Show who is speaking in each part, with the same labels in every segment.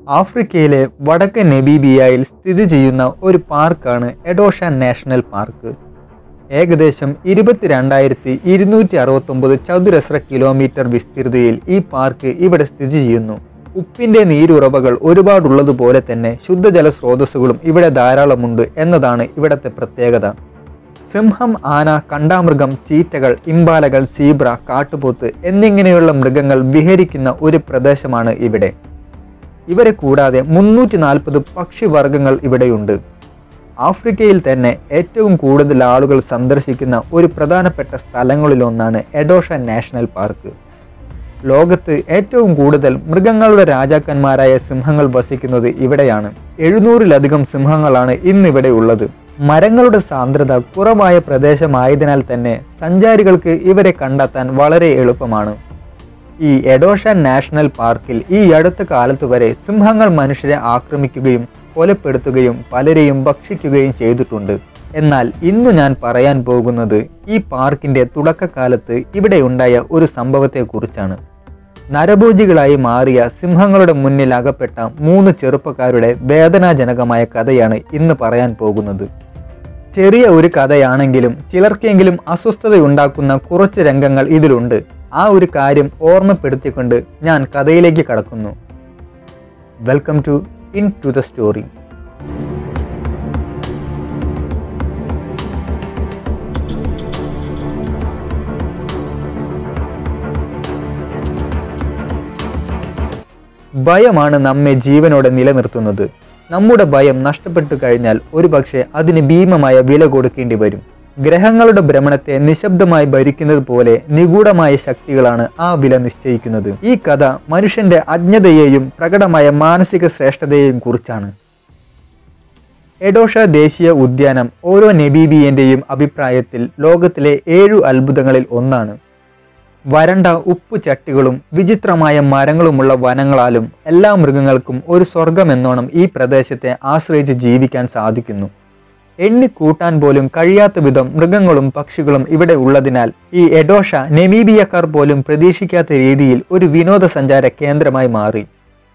Speaker 1: ആഫ്രിക്കയിലെ വടക്കൻ നെബീബിയയിൽ സ്ഥിതി ചെയ്യുന്ന ഒരു പാർക്കാണ് എഡോഷാൻ നാഷണൽ പാർക്ക് ഏകദേശം ഇരുപത്തിരണ്ടായിരത്തി ഇരുന്നൂറ്റി അറുപത്തൊമ്പത് ചതുരശ്ര കിലോമീറ്റർ വിസ്തൃതിയിൽ ഈ പാർക്ക് ഇവിടെ സ്ഥിതി ചെയ്യുന്നു ഉപ്പിൻ്റെ നീരുറവകൾ ഒരുപാടുള്ളതുപോലെ തന്നെ ശുദ്ധജല സ്രോതസ്സുകളും ഇവിടെ ധാരാളമുണ്ട് എന്നതാണ് ഇവിടത്തെ പ്രത്യേകത സിംഹം ആന കണ്ടാമൃഗം ചീറ്റകൾ ഇമ്പാലകൾ സീബ്ര കാട്ടുപോത്ത് എന്നിങ്ങനെയുള്ള മൃഗങ്ങൾ വിഹരിക്കുന്ന ഒരു പ്രദേശമാണ് ഇവിടെ ഇവരെ കൂടാതെ മുന്നൂറ്റി നാൽപ്പത് പക്ഷിവർഗങ്ങൾ ഇവിടെയുണ്ട് ആഫ്രിക്കയിൽ തന്നെ ഏറ്റവും കൂടുതൽ ആളുകൾ സന്ദർശിക്കുന്ന ഒരു പ്രധാനപ്പെട്ട സ്ഥലങ്ങളിലൊന്നാണ് എഡോഷ നാഷണൽ പാർക്ക് ലോകത്ത് ഏറ്റവും കൂടുതൽ മൃഗങ്ങളുടെ രാജാക്കന്മാരായ സിംഹങ്ങൾ വസിക്കുന്നത് ഇവിടെയാണ് എഴുന്നൂറിലധികം സിംഹങ്ങളാണ് ഇന്നിവിടെ ഉള്ളത് മരങ്ങളുടെ സാന്ദ്രത കുറവായ പ്രദേശമായതിനാൽ തന്നെ സഞ്ചാരികൾക്ക് ഇവരെ കണ്ടെത്താൻ വളരെ എളുപ്പമാണ് ഈ എഡോഷ നാഷണൽ പാർക്കിൽ ഈ അടുത്ത കാലത്ത് വരെ സിംഹങ്ങൾ മനുഷ്യരെ ആക്രമിക്കുകയും കൊലപ്പെടുത്തുകയും പലരെയും ഭക്ഷിക്കുകയും ചെയ്തിട്ടുണ്ട് എന്നാൽ ഇന്നു ഞാൻ പറയാൻ പോകുന്നത് ഈ പാർക്കിന്റെ തുടക്കകാലത്ത് ഇവിടെ ഉണ്ടായ ഒരു സംഭവത്തെക്കുറിച്ചാണ് നരഭോജികളായി മാറിയ സിംഹങ്ങളുടെ മുന്നിൽ അകപ്പെട്ട മൂന്ന് ചെറുപ്പക്കാരുടെ വേദനാജനകമായ കഥയാണ് ഇന്ന് പറയാൻ പോകുന്നത് ചെറിയ ഒരു കഥയാണെങ്കിലും ചിലർക്കെങ്കിലും അസ്വസ്ഥതയുണ്ടാക്കുന്ന കുറച്ച് രംഗങ്ങൾ ഇതിലുണ്ട് ആ ഒരു കാര്യം ഓർമ്മപ്പെടുത്തിക്കൊണ്ട് ഞാൻ കഥയിലേക്ക് കടക്കുന്നു welcome to into the story ഭയമാണ് നമ്മെ ജീവനോടെ നിലനിർത്തുന്നത് നമ്മുടെ ഭയം നഷ്ടപ്പെട്ടു കഴിഞ്ഞാൽ ഒരുപക്ഷെ അതിന് ഭീമമായ വില കൊടുക്കേണ്ടി വരും ഗ്രഹങ്ങളുടെ ഭ്രമണത്തെ നിശബ്ദമായി ഭരിക്കുന്നത് പോലെ നിഗൂഢമായ ശക്തികളാണ് ആ വില നിശ്ചയിക്കുന്നത് ഈ കഥ മനുഷ്യന്റെ അജ്ഞതയെയും പ്രകടമായ മാനസിക ശ്രേഷ്ഠതയെയും കുറിച്ചാണ് എഡോഷ ദേശീയ ഉദ്യാനം ഓരോ നെബീബിയന്റെയും അഭിപ്രായത്തിൽ ലോകത്തിലെ ഏഴു അത്ഭുതങ്ങളിൽ ഒന്നാണ് വരണ്ട ഉപ്പു ചട്ടികളും വിചിത്രമായ മരങ്ങളുമുള്ള വനങ്ങളാലും എല്ലാ മൃഗങ്ങൾക്കും ഒരു സ്വർഗമെന്നോണം ഈ പ്രദേശത്തെ ആശ്രയിച്ച് ജീവിക്കാൻ സാധിക്കുന്നു എണ്ണിക്കൂട്ടാൻ പോലും കഴിയാത്ത വിധം മൃഗങ്ങളും പക്ഷികളും ഇവിടെ ഉള്ളതിനാൽ ഈ എഡോഷ നെമീബിയക്കാർ പോലും പ്രതീക്ഷിക്കാത്ത രീതിയിൽ ഒരു വിനോദസഞ്ചാര കേന്ദ്രമായി മാറി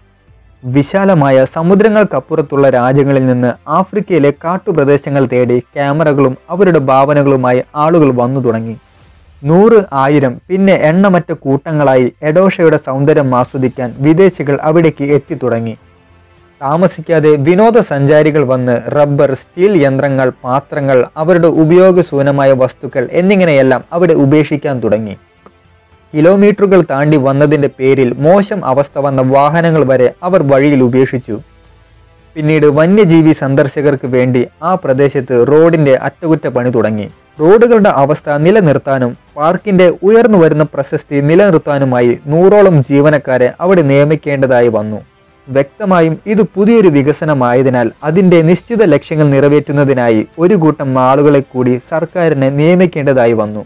Speaker 1: വിശാലമായ സമുദ്രങ്ങൾക്കപ്പുറത്തുള്ള രാജ്യങ്ങളിൽ നിന്ന് ആഫ്രിക്കയിലെ കാട്ടുപ്രദേശങ്ങൾ തേടി ക്യാമറകളും അവരുടെ ഭാവനകളുമായി ആളുകൾ വന്നു തുടങ്ങി നൂറ് ആയിരം പിന്നെ എണ്ണമറ്റ കൂട്ടങ്ങളായി എഡോഷയുടെ സൗന്ദര്യം ആസ്വദിക്കാൻ വിദേശികൾ അവിടേക്ക് എത്തിത്തുടങ്ങി താമസിക്കാതെ വിനോദസഞ്ചാരികൾ വന്ന് റബ്ബർ സ്റ്റീൽ യന്ത്രങ്ങൾ പാത്രങ്ങൾ അവരുടെ ഉപയോഗശൂന്യമായ വസ്തുക്കൾ എന്നിങ്ങനെയെല്ലാം അവിടെ ഉപേക്ഷിക്കാൻ തുടങ്ങി കിലോമീറ്ററുകൾ താണ്ടി വന്നതിൻ്റെ പേരിൽ മോശം അവസ്ഥ വന്ന വാഹനങ്ങൾ വരെ അവർ വഴിയിൽ ഉപേക്ഷിച്ചു പിന്നീട് വന്യജീവി സന്ദർശകർക്ക് വേണ്ടി ആ പ്രദേശത്ത് റോഡിന്റെ അറ്റകുറ്റപ്പണി തുടങ്ങി റോഡുകളുടെ അവസ്ഥ നിലനിർത്താനും പാർക്കിന്റെ ഉയർന്നു വരുന്ന പ്രശസ്തി നിലനിർത്താനുമായി നൂറോളം ജീവനക്കാരെ അവിടെ നിയമിക്കേണ്ടതായി വന്നു വ്യക്തമായും ഇത് പുതിയൊരു വികസനമായതിനാൽ അതിന്റെ നിശ്ചിത ലക്ഷ്യങ്ങൾ നിറവേറ്റുന്നതിനായി ഒരു കൂട്ടം ആളുകളെ കൂടി സർക്കാരിനെ നിയമിക്കേണ്ടതായി വന്നു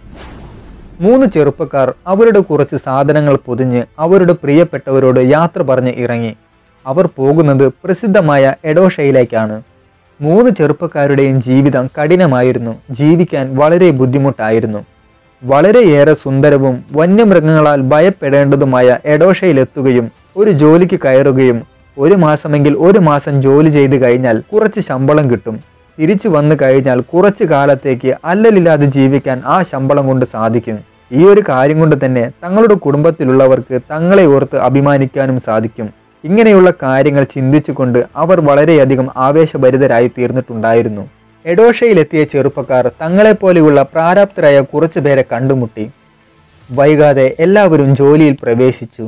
Speaker 1: മൂന്ന് ചെറുപ്പക്കാർ അവരുടെ കുറച്ച് സാധനങ്ങൾ പൊതിഞ്ഞ് അവരുടെ പ്രിയപ്പെട്ടവരോട് യാത്ര പറഞ്ഞ് ഇറങ്ങി അവർ പോകുന്നത് പ്രസിദ്ധമായ എഡോഷയിലേക്കാണ് മൂന്ന് ചെറുപ്പക്കാരുടെയും ജീവിതം കഠിനമായിരുന്നു ജീവിക്കാൻ വളരെ ബുദ്ധിമുട്ടായിരുന്നു വളരെയേറെ സുന്ദരവും വന്യമൃഗങ്ങളാൽ ഭയപ്പെടേണ്ടതുമായ എഡോഷയിലെത്തുകയും ഒരു ജോലിക്ക് കയറുകയും ഒരു മാസമെങ്കിൽ ഒരു മാസം ജോലി ചെയ്ത് കഴിഞ്ഞാൽ കുറച്ച് ശമ്പളം കിട്ടും തിരിച്ചു വന്നു കഴിഞ്ഞാൽ കുറച്ചു കാലത്തേക്ക് അല്ലലില്ലാതെ ജീവിക്കാൻ ആ ശമ്പളം കൊണ്ട് സാധിക്കും ഈ ഒരു കാര്യം കൊണ്ട് തന്നെ തങ്ങളുടെ കുടുംബത്തിലുള്ളവർക്ക് തങ്ങളെ ഓർത്ത് അഭിമാനിക്കാനും സാധിക്കും ഇങ്ങനെയുള്ള കാര്യങ്ങൾ ചിന്തിച്ചുകൊണ്ട് അവർ വളരെയധികം ആവേശഭരിതരായി തീർന്നിട്ടുണ്ടായിരുന്നു എഡോഷയിലെത്തിയ ചെറുപ്പക്കാർ തങ്ങളെപ്പോലെയുള്ള പ്രാരാബ്ധരായ കുറച്ചു പേരെ കണ്ടുമുട്ടി വൈകാതെ എല്ലാവരും ജോലിയിൽ പ്രവേശിച്ചു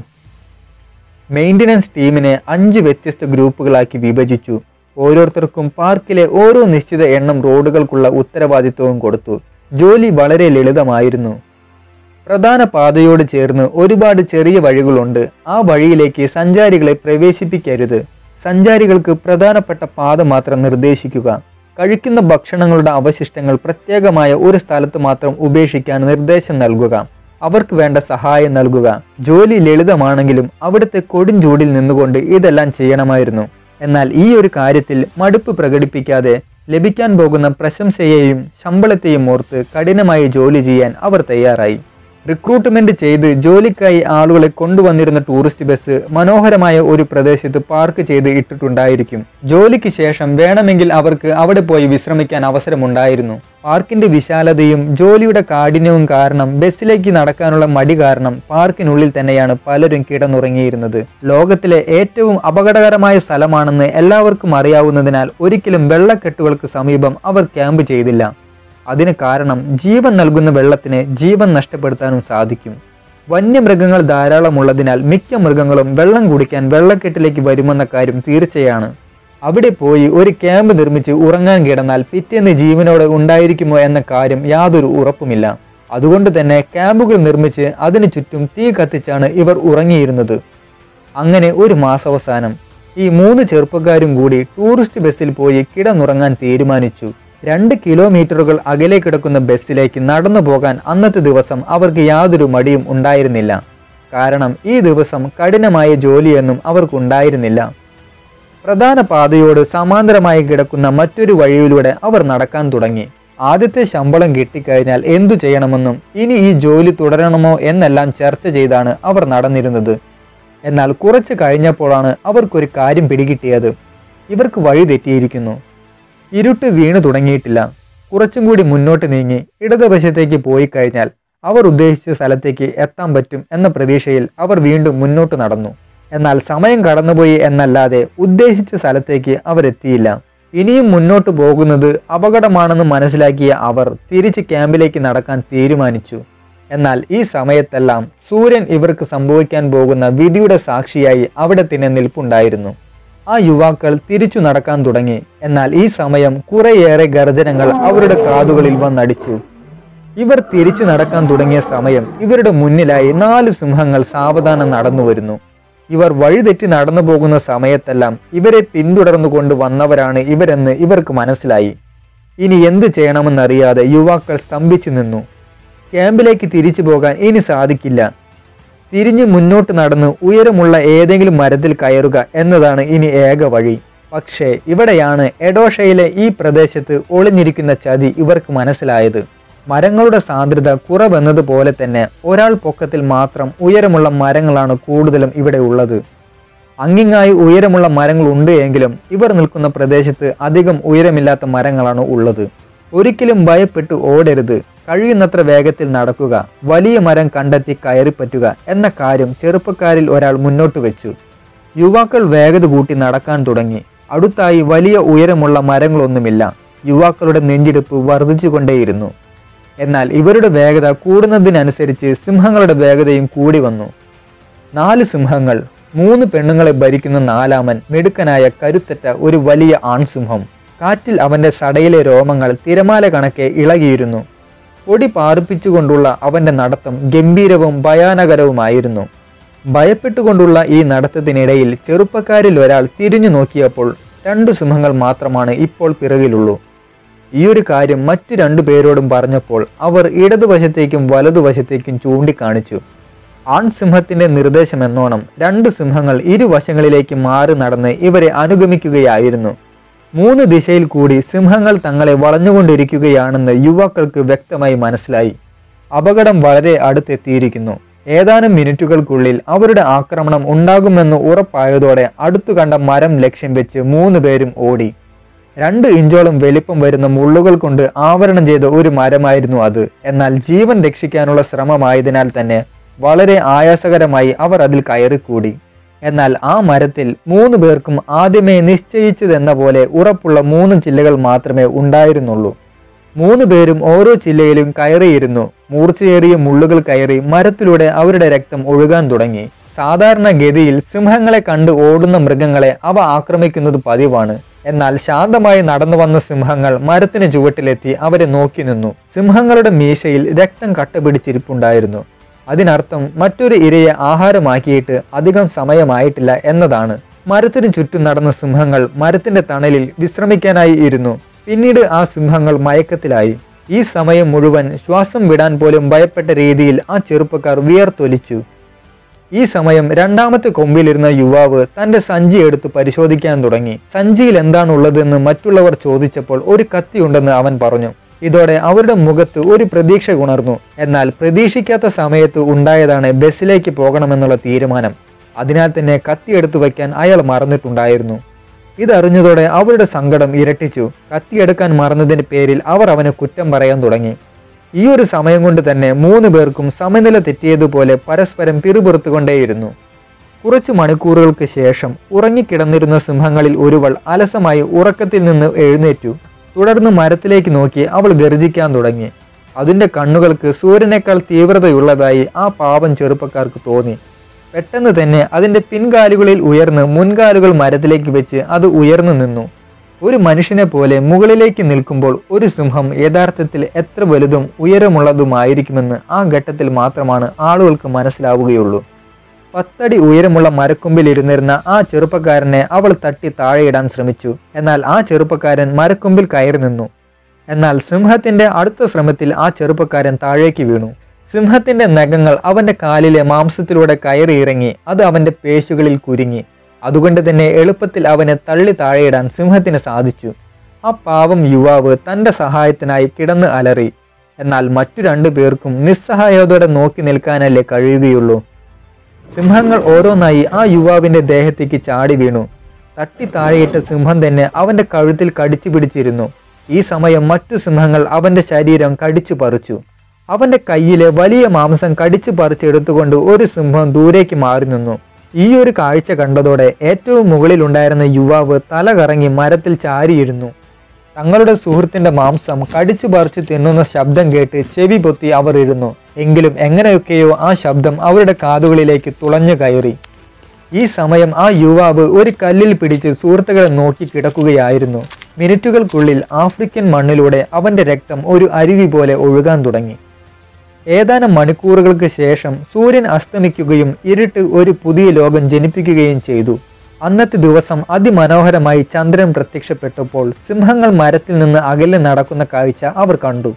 Speaker 1: മെയിൻ്റനൻസ് ടീമിനെ അഞ്ച് വ്യത്യസ്ത ഗ്രൂപ്പുകളാക്കി വിഭജിച്ചു ഓരോരുത്തർക്കും പാർക്കിലെ ഓരോ നിശ്ചിത എണ്ണം റോഡുകൾക്കുള്ള ഉത്തരവാദിത്വവും കൊടുത്തു ജോലി വളരെ ലളിതമായിരുന്നു പ്രധാന പാതയോട് ചേർന്ന് ഒരുപാട് ചെറിയ വഴികളുണ്ട് ആ വഴിയിലേക്ക് സഞ്ചാരികളെ പ്രവേശിപ്പിക്കരുത് സഞ്ചാരികൾക്ക് പ്രധാനപ്പെട്ട പാത മാത്രം നിർദ്ദേശിക്കുക കഴിക്കുന്ന ഭക്ഷണങ്ങളുടെ അവശിഷ്ടങ്ങൾ പ്രത്യേകമായ ഒരു സ്ഥലത്ത് മാത്രം ഉപേക്ഷിക്കാൻ നിർദ്ദേശം നൽകുക അവർക്ക് വേണ്ട സഹായം നൽകുക ജോലി ലളിതമാണെങ്കിലും അവിടുത്തെ കൊടും ചൂടിൽ നിന്നുകൊണ്ട് ഇതെല്ലാം ചെയ്യണമായിരുന്നു എന്നാൽ ഈ ഒരു കാര്യത്തിൽ മടുപ്പ് പ്രകടിപ്പിക്കാതെ ലഭിക്കാൻ പോകുന്ന പ്രശംസയെയും ശമ്പളത്തെയും ഓർത്ത് കഠിനമായി ജോലി ചെയ്യാൻ അവർ തയ്യാറായി റിക്രൂട്ട്മെന്റ് ചെയ്ത് ജോലിക്കായി ആളുകളെ കൊണ്ടുവന്നിരുന്ന ടൂറിസ്റ്റ് ബസ് മനോഹരമായ ഒരു പ്രദേശത്ത് പാർക്ക് ചെയ്ത് ഇട്ടിട്ടുണ്ടായിരിക്കും ജോലിക്ക് ശേഷം വേണമെങ്കിൽ അവർക്ക് അവിടെ പോയി വിശ്രമിക്കാൻ അവസരമുണ്ടായിരുന്നു പാർക്കിന്റെ വിശാലതയും ജോലിയുടെ കാഠിന്യവും കാരണം ബസ്സിലേക്ക് നടക്കാനുള്ള മടി കാരണം പാർക്കിനുള്ളിൽ തന്നെയാണ് പലരും കിടന്നുറങ്ങിയിരുന്നത് ലോകത്തിലെ ഏറ്റവും അപകടകരമായ സ്ഥലമാണെന്ന് എല്ലാവർക്കും അറിയാവുന്നതിനാൽ ഒരിക്കലും വെള്ളക്കെട്ടുകൾക്ക് സമീപം അവർ ക്യാമ്പ് ചെയ്തില്ല അതിന് കാരണം ജീവൻ നൽകുന്ന വെള്ളത്തിന് ജീവൻ നഷ്ടപ്പെടുത്താനും സാധിക്കും വന്യമൃഗങ്ങൾ ധാരാളമുള്ളതിനാൽ മിക്ക മൃഗങ്ങളും വെള്ളം കുടിക്കാൻ വെള്ളക്കെട്ടിലേക്ക് വരുമെന്ന കാര്യം തീർച്ചയാണ് അവിടെ പോയി ഒരു ക്യാമ്പ് നിർമ്മിച്ച് ഉറങ്ങാൻ കിടന്നാൽ പിറ്റേന്ന് ജീവനോടെ ഉണ്ടായിരിക്കുമോ എന്ന കാര്യം യാതൊരു ഉറപ്പുമില്ല അതുകൊണ്ട് തന്നെ ക്യാമ്പുകൾ നിർമ്മിച്ച് അതിനു ചുറ്റും തീ കത്തിച്ചാണ് ഇവർ ഉറങ്ങിയിരുന്നത് അങ്ങനെ ഒരു മാസാവസാനം ഈ മൂന്ന് ചെറുപ്പക്കാരും കൂടി ടൂറിസ്റ്റ് ബസ്സിൽ പോയി കിടന്നുറങ്ങാൻ തീരുമാനിച്ചു രണ്ട് കിലോമീറ്ററുകൾ അകലെ കിടക്കുന്ന ബസ്സിലേക്ക് നടന്നു പോകാൻ അന്നത്തെ ദിവസം അവർക്ക് യാതൊരു മടിയും ഉണ്ടായിരുന്നില്ല കാരണം ഈ ദിവസം കഠിനമായ ജോലിയൊന്നും അവർക്കുണ്ടായിരുന്നില്ല പ്രധാന പാതയോട് സമാന്തരമായി കിടക്കുന്ന മറ്റൊരു വഴിയിലൂടെ അവർ നടക്കാൻ തുടങ്ങി ആദ്യത്തെ ശമ്പളം കിട്ടിക്കഴിഞ്ഞാൽ എന്തു ചെയ്യണമെന്നും ഇനി ഈ ജോലി തുടരണമോ എന്നെല്ലാം ചർച്ച ചെയ്താണ് അവർ നടന്നിരുന്നത് എന്നാൽ കുറച്ച് കഴിഞ്ഞപ്പോഴാണ് അവർക്കൊരു കാര്യം പിടികിട്ടിയത് ഇവർക്ക് വഴി തെറ്റിയിരിക്കുന്നു ഇരുട്ട് വീണു തുടങ്ങിയിട്ടില്ല കുറച്ചും കൂടി മുന്നോട്ട് നീങ്ങി ഇടതുവശത്തേക്ക് പോയി കഴിഞ്ഞാൽ അവർ ഉദ്ദേശിച്ച സ്ഥലത്തേക്ക് എത്താൻ പറ്റും എന്ന പ്രതീക്ഷയിൽ അവർ വീണ്ടും മുന്നോട്ട് നടന്നു എന്നാൽ സമയം കടന്നുപോയി എന്നല്ലാതെ ഉദ്ദേശിച്ച സ്ഥലത്തേക്ക് അവരെത്തിയില്ല ഇനിയും മുന്നോട്ട് പോകുന്നത് അപകടമാണെന്ന് മനസ്സിലാക്കിയ അവർ തിരിച്ച് ക്യാമ്പിലേക്ക് നടക്കാൻ തീരുമാനിച്ചു എന്നാൽ ഈ സമയത്തെല്ലാം സൂര്യൻ ഇവർക്ക് സംഭവിക്കാൻ പോകുന്ന വിധിയുടെ സാക്ഷിയായി അവിടെ തന്നെ നിൽപ്പുണ്ടായിരുന്നു ആ യുവാക്കൾ തിരിച്ചു നടക്കാൻ തുടങ്ങി എന്നാൽ ഈ സമയം കുറേയേറെ ഗർജനങ്ങൾ അവരുടെ കാതുകളിൽ വന്നടിച്ചു ഇവർ തിരിച്ചു നടക്കാൻ തുടങ്ങിയ സമയം ഇവരുടെ മുന്നിലായി നാല് സിംഹങ്ങൾ സാവധാനം നടന്നു വരുന്നു ഇവർ വഴിതെറ്റി നടന്നു പോകുന്ന സമയത്തെല്ലാം ഇവരെ പിന്തുടർന്നു കൊണ്ട് വന്നവരാണ് ഇവരെന്ന് ഇവർക്ക് മനസ്സിലായി ഇനി എന്ത് ചെയ്യണമെന്നറിയാതെ യുവാക്കൾ സ്തംഭിച്ചു നിന്നു ക്യാമ്പിലേക്ക് തിരിച്ചു പോകാൻ ഇനി സാധിക്കില്ല തിരിഞ്ഞു മുന്നോട്ട് നടന്ന് ഉയരമുള്ള ഏതെങ്കിലും മരത്തിൽ കയറുക എന്നതാണ് ഇനി ഏക വഴി പക്ഷേ ഇവിടെയാണ് എഡോഷയിലെ ഈ പ്രദേശത്ത് ഒളിഞ്ഞിരിക്കുന്ന ചതി ഇവർക്ക് മനസ്സിലായത് മരങ്ങളുടെ സാന്ദ്രത കുറവെന്നതുപോലെ തന്നെ ഒരാൾ പൊക്കത്തിൽ മാത്രം ഉയരമുള്ള മരങ്ങളാണ് കൂടുതലും ഇവിടെ ഉള്ളത് അങ്ങിങ്ങായി ഉയരമുള്ള മരങ്ങൾ ഉണ്ട് എങ്കിലും ഇവർ നിൽക്കുന്ന പ്രദേശത്ത് അധികം ഉയരമില്ലാത്ത മരങ്ങളാണ് ഉള്ളത് ഒരിക്കലും ഭയപ്പെട്ട് ഓടരുത് കഴിയുന്നത്ര വേഗത്തിൽ നടക്കുക വലിയ മരം കണ്ടെത്തി കയറിപ്പറ്റുക എന്ന കാര്യം ചെറുപ്പക്കാരിൽ ഒരാൾ മുന്നോട്ട് വെച്ചു യുവാക്കൾ വേഗത കൂട്ടി നടക്കാൻ തുടങ്ങി അടുത്തായി വലിയ ഉയരമുള്ള മരങ്ങളൊന്നുമില്ല യുവാക്കളുടെ നെഞ്ചിടിപ്പ് വർദ്ധിച്ചുകൊണ്ടേയിരുന്നു എന്നാൽ ഇവരുടെ വേഗത കൂടുന്നതിനനുസരിച്ച് സിംഹങ്ങളുടെ വേഗതയും കൂടി വന്നു നാല് സിംഹങ്ങൾ മൂന്ന് പെണ്ണുങ്ങളെ ഭരിക്കുന്ന നാലാമൻ മിടുക്കനായ കരുത്തറ്റ ഒരു വലിയ ആൺസിംഹം കാറ്റിൽ അവന്റെ സടയിലെ രോമങ്ങൾ തിരമാല കണക്കെ ഇളകിയിരുന്നു പൊടി പാറിപ്പിച്ചുകൊണ്ടുള്ള അവന്റെ നടത്തം ഗംഭീരവും ഭയാനകരവുമായിരുന്നു ഭയപ്പെട്ടുകൊണ്ടുള്ള ഈ നടത്തത്തിനിടയിൽ ചെറുപ്പക്കാരിൽ ഒരാൾ തിരിഞ്ഞു നോക്കിയപ്പോൾ രണ്ടു സിംഹങ്ങൾ മാത്രമാണ് ഇപ്പോൾ പിറകിലുള്ളൂ ഈ ഒരു കാര്യം മറ്റു രണ്ടു പേരോടും പറഞ്ഞപ്പോൾ അവർ ഇടതുവശത്തേക്കും വലതുവശത്തേക്കും ചൂണ്ടിക്കാണിച്ചു ആൺസിംഹത്തിന്റെ നിർദ്ദേശമെന്നോണം രണ്ട് സിംഹങ്ങൾ ഇരുവശങ്ങളിലേക്ക് മാറി നടന്ന് ഇവരെ അനുഗമിക്കുകയായിരുന്നു മൂന്ന് ദിശയിൽ കൂടി സിംഹങ്ങൾ തങ്ങളെ വളഞ്ഞുകൊണ്ടിരിക്കുകയാണെന്ന് യുവാക്കൾക്ക് വ്യക്തമായി മനസ്സിലായി അപകടം വളരെ അടുത്തെത്തിയിരിക്കുന്നു ഏതാനും മിനിറ്റുകൾക്കുള്ളിൽ അവരുടെ ആക്രമണം ഉണ്ടാകുമെന്ന് ഉറപ്പായതോടെ അടുത്തു കണ്ട മരം ലക്ഷ്യം വെച്ച് മൂന്ന് പേരും ഓടി രണ്ട് ഇഞ്ചോളം വലിപ്പം വരുന്ന മുള്ളുകൾ കൊണ്ട് ആവരണം ചെയ്ത ഒരു മരമായിരുന്നു അത് എന്നാൽ ജീവൻ രക്ഷിക്കാനുള്ള ശ്രമമായതിനാൽ തന്നെ വളരെ ആയാസകരമായി അവർ അതിൽ കയറിക്കൂടി എന്നാൽ ആ മരത്തിൽ മൂന്ന് പേർക്കും ആദ്യമേ നിശ്ചയിച്ചതെന്ന പോലെ ഉറപ്പുള്ള മൂന്ന് ചില്ലകൾ മാത്രമേ ഉണ്ടായിരുന്നുള്ളൂ മൂന്ന് പേരും ഓരോ ചില്ലയിലും കയറിയിരുന്നു മൂർച്ചയേറിയ മുള്ളുകൾ കയറി മരത്തിലൂടെ അവരുടെ രക്തം ഒഴുകാൻ തുടങ്ങി സാധാരണ ഗതിയിൽ സിംഹങ്ങളെ കണ്ട് ഓടുന്ന മൃഗങ്ങളെ അവ ആക്രമിക്കുന്നത് പതിവാണ് എന്നാൽ ശാന്തമായി നടന്നു വന്ന സിംഹങ്ങൾ മരത്തിന് ചുവട്ടിലെത്തി അവരെ നോക്കി നിന്നു സിംഹങ്ങളുടെ മീശയിൽ രക്തം കട്ടപിടിച്ചിരിപ്പുണ്ടായിരുന്നു അതിനർത്ഥം മറ്റൊരു ഇരയെ ആഹാരമാക്കിയിട്ട് അധികം സമയമായിട്ടില്ല എന്നതാണ് മരത്തിന് ചുറ്റും നടന്ന സിംഹങ്ങൾ മരത്തിന്റെ തണലിൽ വിശ്രമിക്കാനായി ഇരുന്നു പിന്നീട് ആ സിംഹങ്ങൾ മയക്കത്തിലായി ഈ സമയം മുഴുവൻ ശ്വാസം വിടാൻ പോലും ഭയപ്പെട്ട രീതിയിൽ ആ ചെറുപ്പക്കാർ വിയർത്തൊലിച്ചു ഈ സമയം രണ്ടാമത്തെ കൊമ്പിലിരുന്ന യുവാവ് തന്റെ സഞ്ചി എടുത്ത് പരിശോധിക്കാൻ തുടങ്ങി സഞ്ചിയിൽ എന്താണുള്ളതെന്ന് മറ്റുള്ളവർ ചോദിച്ചപ്പോൾ ഒരു കത്തിയുണ്ടെന്ന് അവൻ പറഞ്ഞു ഇതോടെ അവരുടെ മുഖത്ത് ഒരു പ്രതീക്ഷ ഉണർന്നു എന്നാൽ പ്രതീക്ഷിക്കാത്ത സമയത്ത് ഉണ്ടായതാണ് ബസ്സിലേക്ക് പോകണമെന്നുള്ള തീരുമാനം അതിനാൽ തന്നെ കത്തിയെടുത്തു വയ്ക്കാൻ അയാൾ മറന്നിട്ടുണ്ടായിരുന്നു ഇതറിഞ്ഞതോടെ അവരുടെ സങ്കടം ഇരട്ടിച്ചു കത്തിയെടുക്കാൻ മറന്നതിന്റെ പേരിൽ അവർ അവനെ കുറ്റം പറയാൻ തുടങ്ങി ഈ ഒരു സമയം കൊണ്ട് തന്നെ മൂന്ന് പേർക്കും സമനില തെറ്റിയതുപോലെ പരസ്പരം പിറുപിറുത്തുകൊണ്ടേയിരുന്നു കുറച്ചു മണിക്കൂറുകൾക്ക് ശേഷം ഉറങ്ങിക്കിടന്നിരുന്ന സിംഹങ്ങളിൽ ഒരുവൾ അലസമായി ഉറക്കത്തിൽ നിന്ന് എഴുന്നേറ്റു തുടർന്ന് മരത്തിലേക്ക് നോക്കി അവൾ ഗർജിക്കാൻ തുടങ്ങി അതിൻ്റെ കണ്ണുകൾക്ക് സൂര്യനേക്കാൾ തീവ്രതയുള്ളതായി ആ പാവം ചെറുപ്പക്കാർക്ക് തോന്നി പെട്ടെന്ന് തന്നെ അതിൻ്റെ പിൻകാലുകളിൽ ഉയർന്ന് മുൻകാലുകൾ മരത്തിലേക്ക് വെച്ച് അത് ഉയർന്നു നിന്നു ഒരു മനുഷ്യനെ പോലെ മുകളിലേക്ക് നിൽക്കുമ്പോൾ ഒരു സിംഹം യഥാർത്ഥത്തിൽ എത്ര വലുതും ഉയരമുള്ളതുമായിരിക്കുമെന്ന് ആ ഘട്ടത്തിൽ മാത്രമാണ് ആളുകൾക്ക് മനസ്സിലാവുകയുള്ളൂ പത്തടി ഉയരമുള്ള മരക്കൊമ്പിൽ ഇരുന്നിരുന്ന ആ ചെറുപ്പക്കാരനെ അവൾ തട്ടി താഴെയിടാൻ ശ്രമിച്ചു എന്നാൽ ആ ചെറുപ്പക്കാരൻ മരക്കൊമ്പിൽ കയറി നിന്നു എന്നാൽ സിംഹത്തിന്റെ അടുത്ത ശ്രമത്തിൽ ആ ചെറുപ്പക്കാരൻ താഴേക്ക് വീണു സിംഹത്തിന്റെ നഖങ്ങൾ അവന്റെ കാലിലെ മാംസത്തിലൂടെ കയറി ഇറങ്ങി അത് അവന്റെ പേശുകളിൽ കുരുങ്ങി അതുകൊണ്ട് തന്നെ എളുപ്പത്തിൽ അവനെ തള്ളി താഴെയിടാൻ സിംഹത്തിന് സാധിച്ചു ആ പാവം യുവാവ് തന്റെ സഹായത്തിനായി കിടന്ന് അലറി എന്നാൽ മറ്റു രണ്ടു പേർക്കും നിസ്സഹായതയോടെ നോക്കി നിൽക്കാനല്ലേ കഴിയുകയുള്ളൂ സിംഹങ്ങൾ ഓരോന്നായി ആ യുവാവിന്റെ ദേഹത്തേക്ക് ചാടി വീണു തട്ടി താഴെയിട്ട സിംഹം തന്നെ അവന്റെ കഴുത്തിൽ കടിച്ചു പിടിച്ചിരുന്നു ഈ സമയം മറ്റു സിംഹങ്ങൾ അവന്റെ ശരീരം കടിച്ചു പറിച്ചു അവന്റെ കയ്യിലെ വലിയ മാംസം കടിച്ചു പറിച്ചെടുത്തുകൊണ്ട് ഒരു സിംഹം ദൂരേക്ക് മാറി നിന്നു ഈ ഒരു കാഴ്ച കണ്ടതോടെ ഏറ്റവും മുകളിലുണ്ടായിരുന്ന യുവാവ് തല കറങ്ങി മരത്തിൽ ചാരിയിരുന്നു തങ്ങളുടെ സുഹൃത്തിന്റെ മാംസം കടിച്ചു പറിച്ചു തിന്നുന്ന ശബ്ദം കേട്ട് ചെവി പൊത്തി അവർ ഇരുന്നു എങ്കിലും എങ്ങനെയൊക്കെയോ ആ ശബ്ദം അവരുടെ കാതുകളിലേക്ക് തുളഞ്ഞു കയറി ഈ സമയം ആ യുവാവ് ഒരു കല്ലിൽ പിടിച്ച് സുഹൃത്തുക്കളെ നോക്കി കിടക്കുകയായിരുന്നു മിനിറ്റുകൾക്കുള്ളിൽ ആഫ്രിക്കൻ മണ്ണിലൂടെ അവന്റെ രക്തം ഒരു അരുവി പോലെ ഒഴുകാൻ തുടങ്ങി ഏതാനും മണിക്കൂറുകൾക്ക് ശേഷം സൂര്യൻ അസ്തമിക്കുകയും ഇരുട്ട് ഒരു പുതിയ ലോകം ജനിപ്പിക്കുകയും ചെയ്തു അന്നത്തെ ദിവസം അതിമനോഹരമായി ചന്ദ്രൻ പ്രത്യക്ഷപ്പെട്ടപ്പോൾ സിംഹങ്ങൾ മരത്തിൽ നിന്ന് അകലെ നടക്കുന്ന കാഴ്ച അവർ കണ്ടു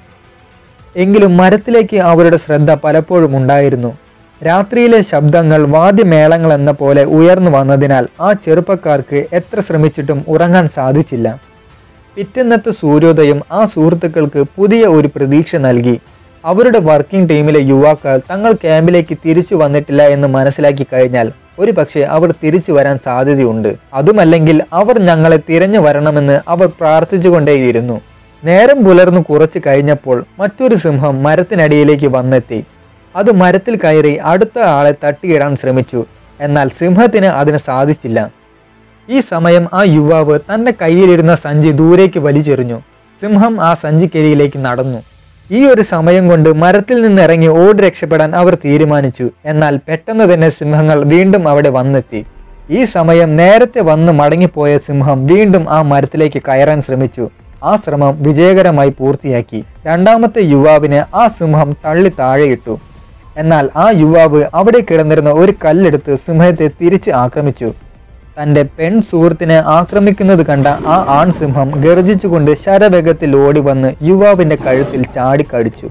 Speaker 1: എങ്കിലും മരത്തിലേക്ക് അവരുടെ ശ്രദ്ധ പലപ്പോഴും ഉണ്ടായിരുന്നു രാത്രിയിലെ ശബ്ദങ്ങൾ വാദ്യമേളങ്ങൾ എന്ന പോലെ ഉയർന്നു വന്നതിനാൽ ആ ചെറുപ്പക്കാർക്ക് എത്ര ശ്രമിച്ചിട്ടും ഉറങ്ങാൻ സാധിച്ചില്ല പിറ്റന്നത്തെ സൂര്യോദയം ആ സുഹൃത്തുക്കൾക്ക് പുതിയ ഒരു പ്രതീക്ഷ നൽകി അവരുടെ വർക്കിംഗ് ടീമിലെ യുവാക്കൾ തങ്ങൾ ക്യാമ്പിലേക്ക് തിരിച്ചു വന്നിട്ടില്ല എന്ന് മനസ്സിലാക്കി കഴിഞ്ഞാൽ ഒരു പക്ഷേ അവർ തിരിച്ചു വരാൻ സാധ്യതയുണ്ട് അതുമല്ലെങ്കിൽ അവർ ഞങ്ങളെ തിരഞ്ഞു വരണമെന്ന് അവർ പ്രാർത്ഥിച്ചുകൊണ്ടേയിരുന്നു നേരം പുലർന്നു കുറച്ച് കഴിഞ്ഞപ്പോൾ മറ്റൊരു സിംഹം മരത്തിനടിയിലേക്ക് വന്നെത്തി അത് മരത്തിൽ കയറി അടുത്ത ആളെ തട്ടിയിടാൻ ശ്രമിച്ചു എന്നാൽ സിംഹത്തിന് അതിന് സാധിച്ചില്ല ഈ സമയം ആ യുവാവ് തന്റെ കയ്യിലിരുന്ന സഞ്ചി ദൂരേക്ക് വലിച്ചെറിഞ്ഞു സിംഹം ആ സഞ്ചിക്കരിയിലേക്ക് നടന്നു ഈ ഒരു സമയം കൊണ്ട് മരത്തിൽ നിന്നിറങ്ങി ഓടി രക്ഷപ്പെടാൻ അവർ തീരുമാനിച്ചു എന്നാൽ പെട്ടെന്ന് തന്നെ സിംഹങ്ങൾ വീണ്ടും അവിടെ വന്നെത്തി ഈ സമയം നേരത്തെ വന്ന് മടങ്ങിപ്പോയ സിംഹം വീണ്ടും ആ മരത്തിലേക്ക് കയറാൻ ശ്രമിച്ചു ആ ശ്രമം വിജയകരമായി പൂർത്തിയാക്കി രണ്ടാമത്തെ യുവാവിനെ ആ സിംഹം തള്ളി താഴെയിട്ടു എന്നാൽ ആ യുവാവ് അവിടെ കിടന്നിരുന്ന ഒരു കല്ലെടുത്ത് സിംഹത്തെ തിരിച്ച് ആക്രമിച്ചു തന്റെ പെൺ സുഹൃത്തിനെ ആക്രമിക്കുന്നത് കണ്ട ആ ആൺസിംഹം ഗർജിച്ചുകൊണ്ട് ശരവേഗത്തിൽ ഓടി വന്ന് യുവാവിന്റെ കഴുത്തിൽ ചാടിക്കടിച്ചു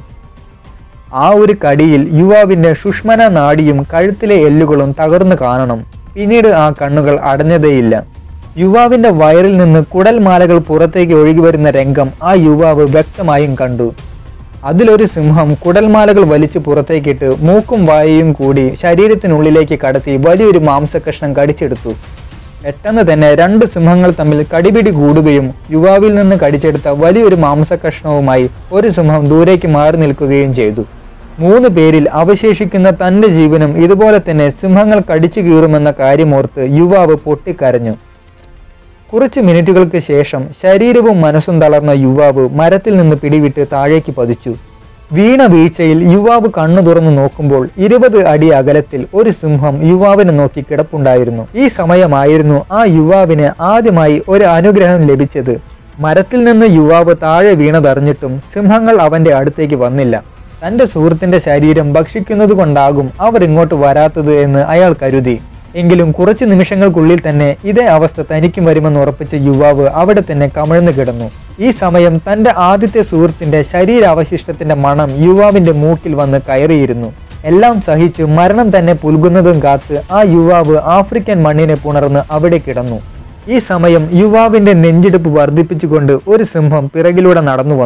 Speaker 1: ആ ഒരു കടിയിൽ യുവാവിന്റെ സുഷ്മന നാഡിയും കഴുത്തിലെ എല്ലുകളും തകർന്നു കാണണം പിന്നീട് ആ കണ്ണുകൾ അടഞ്ഞതേയില്ല യുവാവിന്റെ വയറിൽ നിന്ന് കുടൽമാലകൾ പുറത്തേക്ക് ഒഴുകി വരുന്ന രംഗം ആ യുവാവ് വ്യക്തമായും കണ്ടു അതിലൊരു സിംഹം കുടൽമാലകൾ വലിച്ചു പുറത്തേക്കിട്ട് മൂക്കും വായയും കൂടി ശരീരത്തിനുള്ളിലേക്ക് കടത്തി വലിയൊരു മാംസകഷ്ണം കടിച്ചെടുത്തു പെട്ടെന്ന് തന്നെ രണ്ട് സിംഹങ്ങൾ തമ്മിൽ കടിപിടി കൂടുകയും യുവാവിൽ നിന്ന് കടിച്ചെടുത്ത വലിയൊരു മാംസകഷ്ണവുമായി ഒരു സിംഹം ദൂരേക്ക് മാറി നിൽക്കുകയും ചെയ്തു മൂന്ന് പേരിൽ അവശേഷിക്കുന്ന തന്റെ ജീവനും ഇതുപോലെ തന്നെ സിംഹങ്ങൾ കടിച്ചു കീറുമെന്ന കാര്യമോർത്ത് യുവാവ് പൊട്ടിക്കരഞ്ഞു കുറച്ച് മിനിറ്റുകൾക്ക് ശേഷം ശരീരവും മനസ്സും തളർന്ന യുവാവ് മരത്തിൽ നിന്ന് പിടിവിട്ട് താഴേക്ക് പതിച്ചു വീണ വീഴ്ചയിൽ യുവാവ് കണ്ണു തുറന്നു നോക്കുമ്പോൾ ഇരുപത് അടി അകലത്തിൽ ഒരു സിംഹം യുവാവിനെ നോക്കി കിടപ്പുണ്ടായിരുന്നു ഈ സമയമായിരുന്നു ആ യുവാവിന് ആദ്യമായി ഒരു അനുഗ്രഹം ലഭിച്ചത് മരത്തിൽ നിന്ന് യുവാവ് താഴെ വീണതറിഞ്ഞിട്ടും സിംഹങ്ങൾ അവന്റെ അടുത്തേക്ക് വന്നില്ല തന്റെ സുഹൃത്തിന്റെ ശരീരം ഭക്ഷിക്കുന്നത് കൊണ്ടാകും അവർ ഇങ്ങോട്ട് വരാത്തത് എന്ന് അയാൾ കരുതി എങ്കിലും കുറച്ച് നിമിഷങ്ങൾക്കുള്ളിൽ തന്നെ ഇതേ അവസ്ഥ തനിക്കും വരുമെന്ന് ഉറപ്പിച്ച യുവാവ് അവിടെ തന്നെ കമിഴ്ന്നു കിടന്നു ഈ സമയം തന്റെ ആദ്യത്തെ സുഹൃത്തിന്റെ ശരീരാവശിഷ്ടത്തിന്റെ മണം യുവാവിന്റെ മൂക്കിൽ വന്ന് കയറിയിരുന്നു എല്ലാം സഹിച്ച് മരണം തന്നെ പുൽകുന്നതും കാത്ത് ആ യുവാവ് ആഫ്രിക്കൻ മണ്ണിനെ പുണർന്ന് അവിടെ കിടന്നു ഈ സമയം യുവാവിന്റെ നെഞ്ചിടിപ്പ് വർദ്ധിപ്പിച്ചുകൊണ്ട് ഒരു സിംഹം പിറകിലൂടെ നടന്നു വന്നു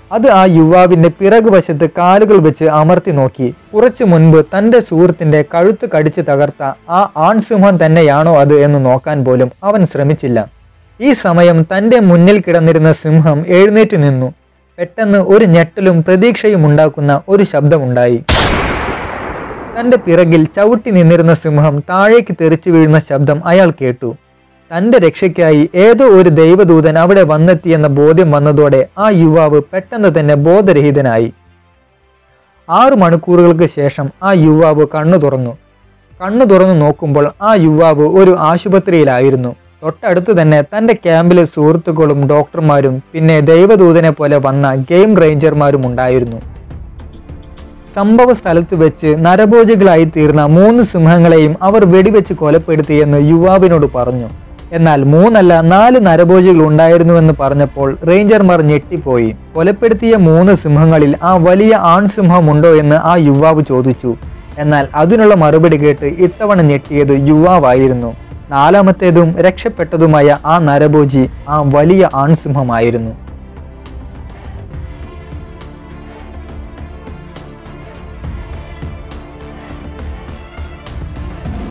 Speaker 1: അത് ആ യുവാവിന്റെ പിറകുവശത്ത് കാലുകൾ വെച്ച് അമർത്തി നോക്കി കുറച്ചു മുൻപ് തന്റെ സുഹൃത്തിന്റെ കഴുത്ത് കടിച്ചു തകർത്ത ആ ആൺസിംഹം തന്നെയാണോ അത് എന്ന് നോക്കാൻ പോലും അവൻ ശ്രമിച്ചില്ല ഈ സമയം തന്റെ മുന്നിൽ കിടന്നിരുന്ന സിംഹം എഴുന്നേറ്റ് നിന്നു പെട്ടെന്ന് ഒരു ഞെട്ടലും പ്രതീക്ഷയും ഉണ്ടാക്കുന്ന ഒരു ശബ്ദമുണ്ടായി തന്റെ പിറകിൽ ചവിട്ടി നിന്നിരുന്ന സിംഹം താഴേക്ക് തെറിച്ചു വീഴുന്ന ശബ്ദം അയാൾ കേട്ടു തന്റെ രക്ഷയ്ക്കായി ഏതോ ഒരു ദൈവദൂതൻ അവിടെ വന്നെത്തിയെന്ന ബോധ്യം വന്നതോടെ ആ യുവാവ് പെട്ടെന്ന് തന്നെ ബോധരഹിതനായി ആറു മണിക്കൂറുകൾക്ക് ശേഷം ആ യുവാവ് കണ്ണു തുറന്നു കണ്ണു തുറന്നു നോക്കുമ്പോൾ ആ യുവാവ് ഒരു ആശുപത്രിയിലായിരുന്നു തൊട്ടടുത്ത് തന്നെ തന്റെ ക്യാമ്പിലെ സുഹൃത്തുക്കളും ഡോക്ടർമാരും പിന്നെ ദൈവദൂതനെ പോലെ വന്ന ഗെയിം റേഞ്ചർമാരും ഉണ്ടായിരുന്നു സംഭവ സ്ഥലത്ത് വെച്ച് നരഭോജികളായി തീർന്ന മൂന്ന് സിംഹങ്ങളെയും അവർ വെടിവെച്ച് കൊലപ്പെടുത്തിയെന്ന് യുവാവിനോട് പറഞ്ഞു എന്നാൽ മൂന്നല്ല നാല് നരഭോജികൾ ഉണ്ടായിരുന്നുവെന്ന് പറഞ്ഞപ്പോൾ റേഞ്ചർമാർ ഞെട്ടിപ്പോയി കൊലപ്പെടുത്തിയ മൂന്ന് സിംഹങ്ങളിൽ ആ വലിയ ആൺസിംഹമുണ്ടോ എന്ന് ആ യുവാവ് ചോദിച്ചു എന്നാൽ അതിനുള്ള മറുപടി കേട്ട് ഇത്തവണ ഞെട്ടിയത് യുവാവായിരുന്നു നാലാമത്തേതും രക്ഷപ്പെട്ടതുമായ ആ നരഭോജി ആ വലിയ ആൺസിംഹമായിരുന്നു